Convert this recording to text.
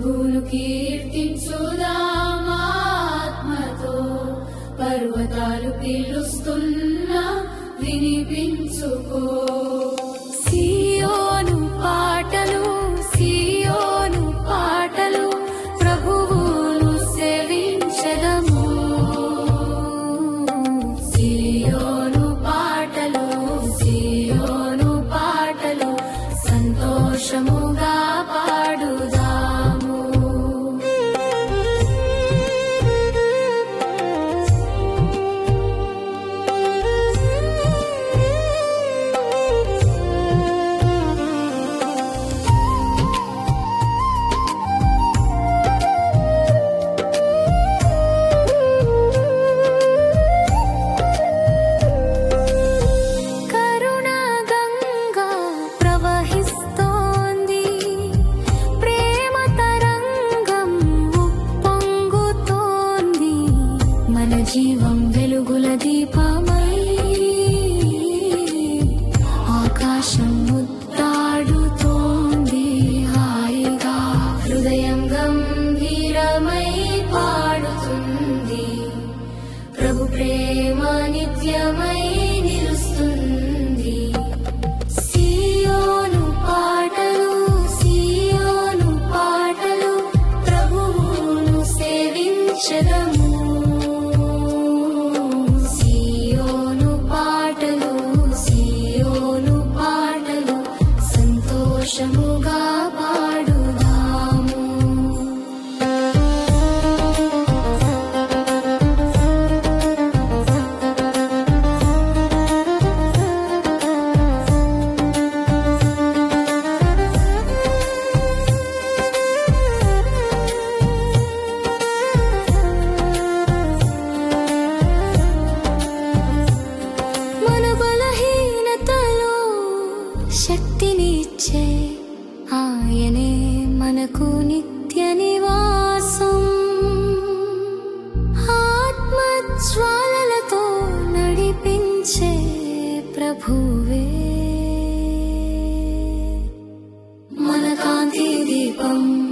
ప్రభువును కీర్తించుదామాత్మతో పర్వతాలు పిలుస్తున్నా వినిపించుకో సియోను పాటలు సియోను పాటలు ప్రభువును సేవించదము సియోను పాటలు సియోను పాటలు సంతోషముగా పాడుదాము కరుణ గంగా ప్రవహిస్తోంది ప్రేమ తరంగం ఉప్పొంగుతోంది మన జీవం వెలుగుల దీపమై ఆకాశం ముద్దాడుతోంది హాయిగా హృదయం గంభీరమై పాడుతుంది ప్రభు ప్రేమ నిత్యమై నిలుస్తుంది సియోను పాటలు సియోను పాటలు ప్రభువును సేవించదము సియోను పాటలు సియోను పాటలు సంతోషముగా పాడుదాము మన బలహీనతలో శక్తినిచ్చే ఆయనే మనకు నిత్య నివాసం ఆత్మజ్వాలలతో నడిపించే ప్రభువే మన కాంతి దీపం